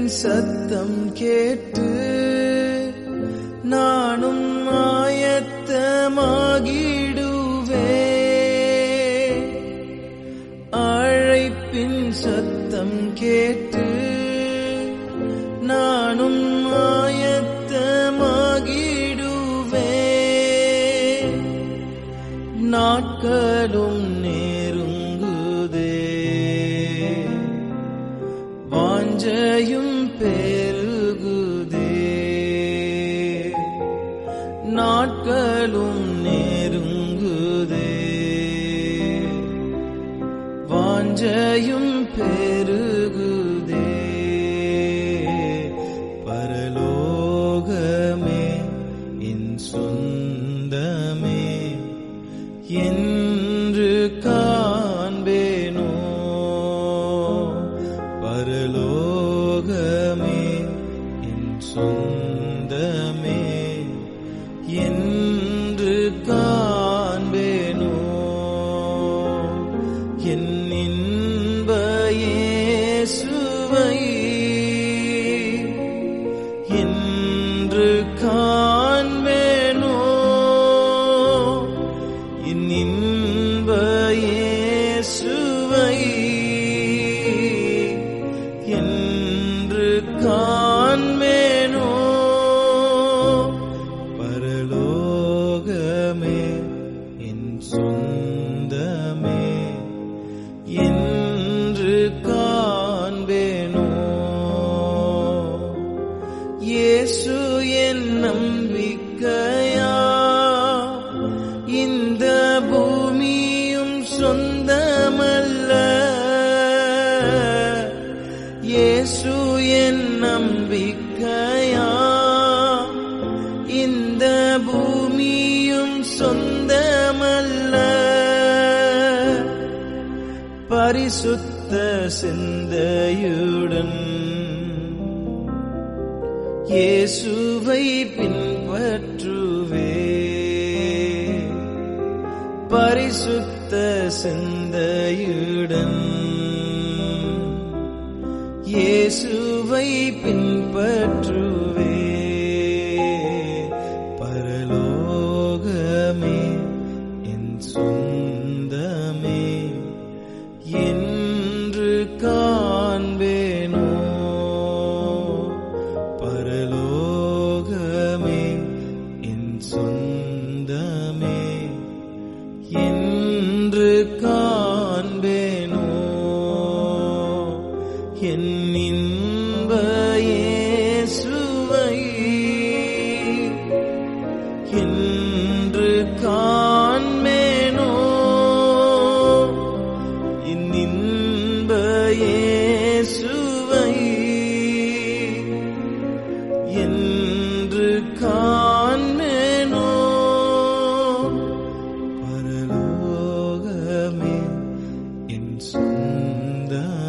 சத்தம் கேட்டு நானும் ஆயத்தமாகிடுவே அழைப்பின் சத்தம் கேட்டு நானும் ஆயத்தமாகிடுவே நாட்களும் நெருங்குதே வாஞ்சையும் பெருகுதே நாட்களும் நெருங்குதே வாஞ்சையும் பெருகுதே பரலோகமே என் சொந்தமே என்று காண்பேனோ பரலோகமே என் சொந்தமே என்று காண்பேனோ என் இன்ப இயேசுவை என்று காண்பேனோ என் இன்ப இயேசுவை என்று காண்பேனோ பரலோகமே என் சொந்தமே என்று காண்பேனோ இயேசு என் நம்பிக்கையா இந்த பூமியும் சொந்தமல்ல இயேசு என் நம்பிக்கையா இந்த பூமியும் சொந்தமல்ல பரிசுத்த சிந்தையுடன் இயேசுவை பின்பற்றுவே பரிசுத்த சிந்தையுடன் இயேசுவை பின்பற்றுவே பரலோகமே என் சொந்தமே என்று காண்பேனோ பரலோகமே என் சொந்தமே என்று காண்பேனோ என் இன்ப இயேசுவை என்று காண்பேனோ என் இன்ப இயேசுவை என்று காண்பேனோ பரலோகமே என் சொந்தமே